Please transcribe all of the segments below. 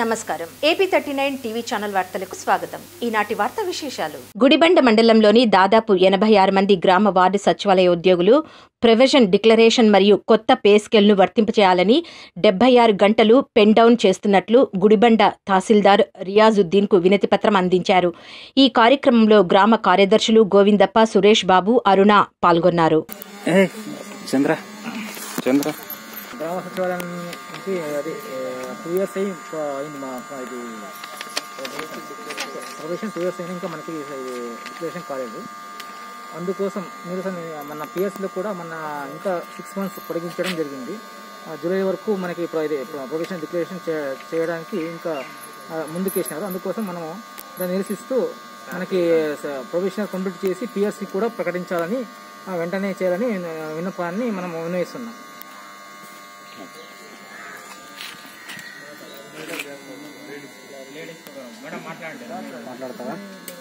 నమస్కారం AP thirty nine TV channel వార్తలకు స్వాగతం ఈనాటి వార్తా విశేషాలు గుడిబండ మండలంలోని దాదాపు ఎనభై ఆరు మంది గ్రామ వార్డు సచివాలయ ఉద్యోగులు ప్రొవిజన్ డిక్లరేషన్ మరియు కొత్త పే స్కేల్ను వర్తింపచేయాలని డెబ్బై ఆరు గంటలు పెన్ డౌన్ చేస్తున్నట్లు గుడిబండ తహసీల్దార్ రియాజుద్దీన్కు వినతి పత్రం అందించారు ఈ కార్యక్రమంలో గ్రామ కార్యదర్శులు గోవిందప్ప సురేష్ బాబు అరుణ పాల్గొన్నారు ఏ చంద్ర చంద్ర గ్రామ సచివాలయం నుంచి అది టూ ఇయర్స్ అయ్యి ఇంకా అయింది మా మా ఇది ప్రొఫెషన్ టూ ఇయర్స్ అయినా ఇంకా మనకి ఇది డిక్లరేషన్ కాలేదు అందుకోసం నిరసన మన పిఎస్లో కూడా మన ఇంకా సిక్స్ మంత్స్ పొడిగించడం జరిగింది ఆ, జూలై వరకు మనకి ఇప్పుడు ఇది ప్రొఫెషన్ డిక్లరేషన్ చే- చేయడానికి ఇంకా ఆ, ముందుకేసినారు అందుకోసం మనం దాన్ని నిరసిస్తూ మనకి ప్రొఫెషనల్ కంప్లీట్ చేసి పిఎస్సి కూడా ప్రకటించాలని ఆ, వెంటనే చేయాలని ఆ, విన్నపాన్ని మనం వినియోగిస్తున్నాం మాట్లాడతావా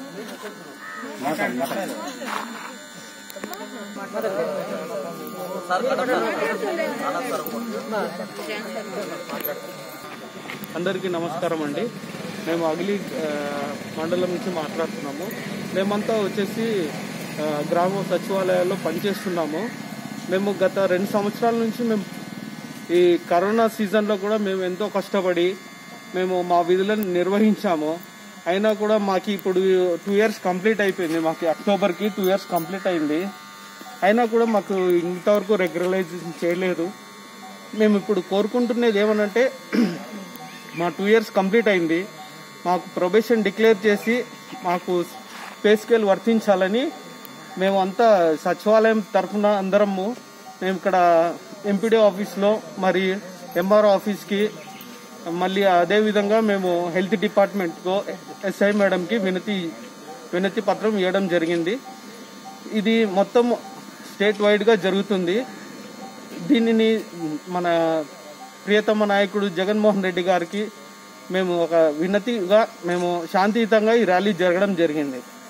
అందరికీ నమస్కారం అండి మేము అగిలి ఆ, మండలం నుంచి మాట్లాడుతున్నాము మేమంతా వచ్చేసి ఆ, గ్రామ సచివాలయాల్లో పనిచేస్తున్నాము మేము గత రెండు సంవత్సరాల నుంచి మేము ఈ కరోనా సీజన్లో కూడా మేము ఎంతో కష్టపడి మేము మా విధులను నిర్వహించాము అయినా కూడా మాకు ఇప్పుడు టూ ఇయర్స్ కంప్లీట్ అయిపోయింది మాకు అక్టోబర్కి టూ ఇయర్స్ కంప్లీట్ అయింది అయినా కూడా మాకు ఇంతవరకు రెగ్యులరైజేషన్ చేయలేదు మేము ఇప్పుడు కోరుకుంటున్నది ఏమనంటే మా టూ ఇయర్స్ కంప్లీట్ అయింది మాకు ప్రొబేషన్ డిక్లేర్ చేసి మాకు పే స్కేల్ వర్తించాలని మేము అంతా సచివాలయం తరఫున అందరము మేము ఇక్కడ ఎంపీడీ ఆఫీస్లో మరి ఎంఆర్ఓ ఆఫీస్కి మళ్ళీ అదే విధంగా మేము హెల్త్ డిపార్ట్మెంట్కు ఎస్ఐ మేడంకి వినతి వినతి పత్రం ఇవ్వడం జరిగింది ఇది మొత్తం స్టేట్ వైడ్గా జరుగుతుంది దీనిని మన ప్రియతమ నాయకుడు జగన్మోహన్ రెడ్డి గారికి మేము ఒక వినతిగా మేము శాంతియుతంగా ఈ ర్యాలీ జరగడం జరిగింది